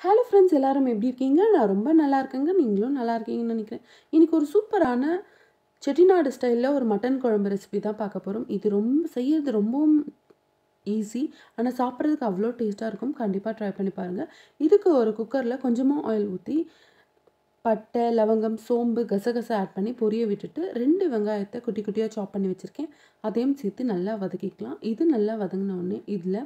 hello friends எல்லாரும் எப்படி இருக்கீங்க நான் ரொம்ப நல்லா இருக்கேங்க நீங்களும் நல்லா இருக்கீங்கன்னு நினைக்கிறேன் இன்றைக்கி ஒரு சூப்பரான செட்டிநாடு ஸ்டைலில் ஒரு மட்டன் குழம்பு ரெசிபி தான் பார்க்க போகிறோம் இது ரொம்ப செய்யறது ரொம்பவும் ஈஸி ஆனால் சாப்பிட்றதுக்கு அவ்வளோ டேஸ்ட்டாக இருக்கும் கண்டிப்பாக ட்ரை பண்ணி பாருங்கள் இதுக்கு ஒரு குக்கரில் கொஞ்சமாக ஆயில் ஊற்றி பட்டை லவங்கம் சோம்பு கசகசை ஆட் பண்ணி பொரிய விட்டுட்டு ரெண்டு வெங்காயத்தை குட்டி குட்டியாக சாப் பண்ணி வச்சுருக்கேன் அதையும் சேர்த்து நல்லா வதக்கிக்கலாம் இது நல்லா வதங்கின உடனே இதில்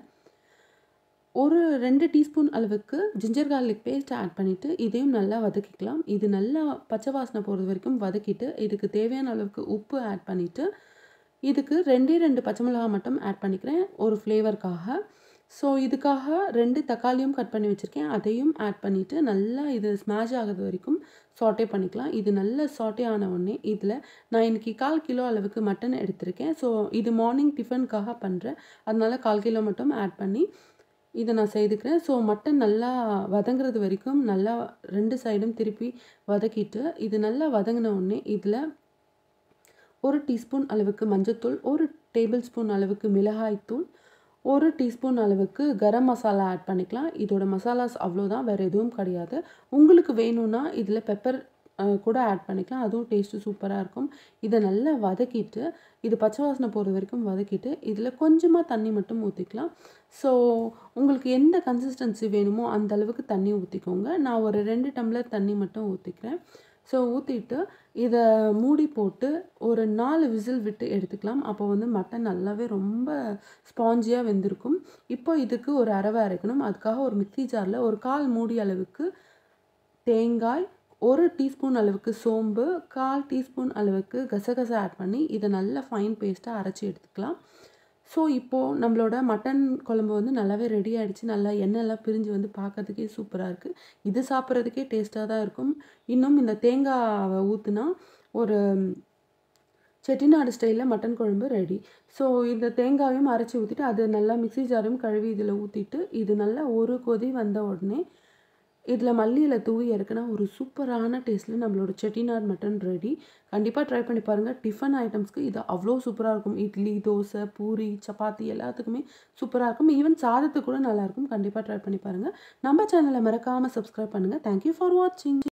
ஒரு ரெண்டு டீஸ்பூன் அளவுக்கு ஜிஞ்சர் கார்லிக் பேஸ்ட் ஆட் பண்ணிவிட்டு இதையும் நல்லா வதக்கிக்கலாம் இது நல்லா பச்சை வாசனை போகிறது வரைக்கும் வதக்கிட்டு இதுக்கு தேவையான அளவுக்கு உப்பு ஆட் பண்ணிவிட்டு இதுக்கு ரெண்டே ரெண்டு பச்சை மிளகா மட்டும் ஆட் பண்ணிக்கிறேன் ஒரு ஃப்ளேவருக்காக ஸோ இதுக்காக ரெண்டு தக்காளியும் கட் பண்ணி வச்சுருக்கேன் அதையும் ஆட் பண்ணிவிட்டு நல்லா இது ஸ்மாஷ் ஆகிறது வரைக்கும் சாட்டே பண்ணிக்கலாம் இது நல்ல சாட்டே ஆன உடனே இதில் நான் இன்றைக்கி கால் கிலோ அளவுக்கு மட்டன் எடுத்திருக்கேன் ஸோ இது மார்னிங் டிஃபனுக்காக பண்ணுறேன் அதனால கால் கிலோ மட்டும் ஆட் பண்ணி இதை நான் செய்துக்கிறேன் ஸோ மட்டன் நல்லா வதங்குறது வரைக்கும் நல்லா ரெண்டு சைடும் திருப்பி வதக்கிட்டு இது நல்லா வதங்கின உடனே இதில் ஒரு டீஸ்பூன் அளவுக்கு மஞ்சத்தூள் ஒரு டேபிள் ஸ்பூன் அளவுக்கு மிளகாய்த்தூள் ஒரு டீஸ்பூன் அளவுக்கு கரம் மசாலா ஆட் பண்ணிக்கலாம் இதோட மசாலாஸ் அவ்வளோதான் வேறு எதுவும் கிடையாது உங்களுக்கு வேணும்னா இதில் பெப்பர் கூட ஆட் பண்ணிக்கலாம் அதுவும் டேஸ்ட்டு சூப்பராக இருக்கும் இதை நல்லா வதக்கிட்டு இது பச்சை வாசனை போகிற வரைக்கும் வதக்கிட்டு இதில் கொஞ்சமாக தண்ணி மட்டும் ஊற்றிக்கலாம் ஸோ உங்களுக்கு எந்த கன்சிஸ்டன்சி வேணுமோ அந்த அளவுக்கு தண்ணி ஊற்றிக்கோங்க நான் ஒரு ரெண்டு டம்ளர் தண்ணி மட்டும் ஊற்றிக்கிறேன் ஸோ ஊற்றிட்டு இதை மூடி போட்டு ஒரு நாலு விசில் விட்டு எடுத்துக்கலாம் அப்போ வந்து மட்டன் நல்லாவே ரொம்ப ஸ்பாஞ்சியாக வெந்திருக்கும் இப்போ இதுக்கு ஒரு அரவை அரைக்கணும் அதுக்காக ஒரு மிக்சி ஜாரில் ஒரு கால் மூடி அளவுக்கு தேங்காய் ஒரு டீஸ்பூன் அளவுக்கு சோம்பு கால் டீஸ்பூன் அளவுக்கு கசகசை ஆட் பண்ணி இதை நல்லா ஃபைன் பேஸ்ட்டாக அரைச்சி எடுத்துக்கலாம் ஸோ இப்போது நம்மளோட மட்டன் குழம்பு வந்து நல்லாவே ரெடி ஆகிடுச்சு நல்லா எண்ணெய்லாம் பிரிஞ்சு வந்து பார்க்கறதுக்கே சூப்பராக இருக்குது இது சாப்பிட்றதுக்கே டேஸ்ட்டாக தான் இருக்கும் இன்னும் இந்த தேங்காவை ஊற்றுனா ஒரு செட்டிநாடு ஸ்டைலில் மட்டன் குழம்பு ரெடி ஸோ இந்த தேங்காயும் அரைச்சி ஊற்றிட்டு அது நல்லா மிக்சி ஜாரையும் கழுவி இதில் ஊற்றிட்டு இது நல்லா ஒரு கொதி வந்த உடனே இதில் மல்லியில் தூவி இறக்குனா ஒரு சூப்பரான டேஸ்ட்டில் நம்மளோட செட்டிநாடு மட்டன் ரெடி கண்டிப்பாக ட்ரை பண்ணி பாருங்கள் டிஃபன் ஐட்டம்ஸ்க்கு இது அவ்வளோ சூப்பராக இருக்கும் இட்லி தோசை பூரி சப்பாத்தி எல்லாத்துக்குமே சூப்பராக இருக்கும் ஈவன் சாதத்துக்கு கூட நல்லாயிருக்கும் கண்டிப்பாக ட்ரை பண்ணி பாருங்கள் நம்ம சேனலை மறக்காமல் சப்ஸ்கிரைப் பண்ணுங்கள் தேங்க்யூ ஃபார் வாட்சிங்